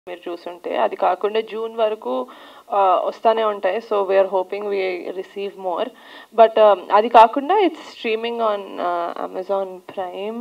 మీరు చూసుంటే అది కాకుండా జూన్ వరకు ఆ, వస్తానే ఉంటాయి so we're hoping we receive more but అది కాకుండా it's streaming on Amazon Prime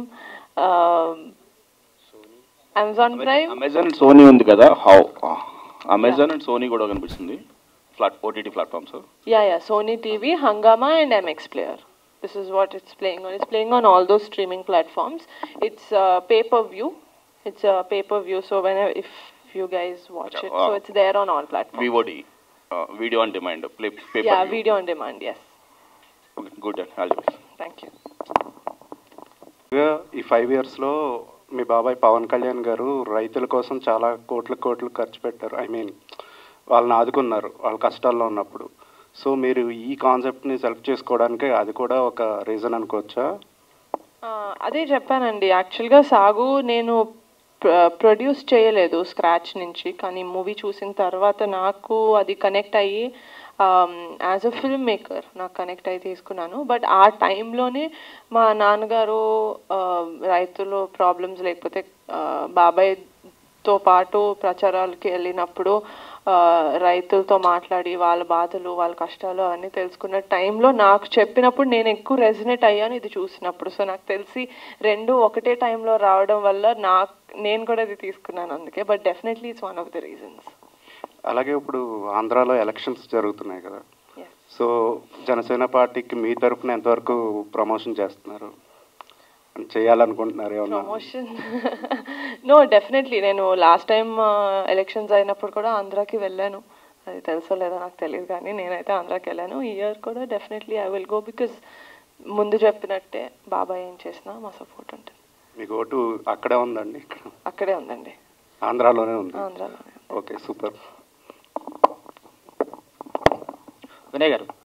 Amazon Prime Amazon and Sony ఉంది కదా హౌ అమెజాన్ అండ్ సోనీ కూడా కనిపిస్తుంది flat OTT platforms Yeah, yeah. Sony TV, Hangama, and MX Player. This is what it's playing on. It's playing on all those streaming platforms. It's uh, pay per view. It's a pay per view. So whenever if you guys watch it, so wow. it's there on all platforms. V O D video on demand play yeah, video on demand. Yes. Good all the Thank you. ఇక ఈ five ఇయర్స్లో మీ బాబాయ్ పవన్ కళ్యాణ్ గారు రైతుల కోసం చాలా కోట్లు కోట్లు ఖర్చు పెట్టారు ఐ మీన్ వాళ్ళని ఆదుకున్నారు వాళ్ళ కష్టాల్లో ఉన్నప్పుడు సో మీరు ఈ కాన్సెప్ట్ని సెలెక్ట్ చేసుకోవడానికి అది కూడా ఒక రీజన్ అనుకోవచ్చా ఆ, అదే చెప్పానండి యాక్చువల్గా సాగు నేను ప్రొడ్యూస్ చేయలేదు స్క్రాచ్ నుంచి కానీ మూవీ చూసిన తర్వాత నాకు అది కనెక్ట్ అయ్యి యాజ్ అ ఫిల్మ్ మేకర్ నాకు కనెక్ట్ అయ్యి తీసుకున్నాను బట్ ఆ టైంలోనే మా నాన్నగారు ఆ, రైతులు ప్రాబ్లమ్స్ లేకపోతే ఆ, బాబాయ్తో పాటు ప్రచారాలకి వెళ్ళినప్పుడు ఆ, రైతులతో మాట్లాడి వాళ్ళ బాధలు వాళ్ళ కష్టాలు అవన్నీ తెలుసుకున్న టైంలో నాకు చెప్పినప్పుడు నేను ఎక్కువ రెజినేట్ అయ్యాను ఇది చూసినప్పుడు సో నాకు తెలిసి రెండు ఒకటే టైంలో రావడం వల్ల నాకు నేను కూడా ఇది తీసుకున్నాను అందుకే but definitely it's one of the reasons అలాగే ఇప్పుడు ఆంధ్రాలో ఎలక్షన్స్ జరుగుతున్నాయి కదా సో జనసేన పార్టీకి మీ తరపున ఎంతవరకు ప్రమోషన్ చేస్తున్నారు చేయాలనుకుంటున్నారు ఏమన్నా ప్రమోషన్ నో డెఫినెట్లీ నేను లాస్ట్ టైం ఎలక్షన్స్ అయినప్పుడు కూడా ఆంధ్రాకి వెళ్ళాను అది తెలుసో లేదో నాకు తెలియదు కానీ నేనైతే ఆంధ్రాకి వెళ్ళాను ఈ ఇయర్ కూడా definitely I will go because ముందు చెప్పినట్టే బాబాయ్ ఏం చేసినా మా సపోర్ట్ ఉంటుంది మీకు ఓటు అక్కడే ఉందండి ఇక్కడ అక్కడే ఉందండి ఆంధ్రాలోనే ఉంది ఆంధ్రాలోనే ఓకే సూపర్ వినయ్ గారు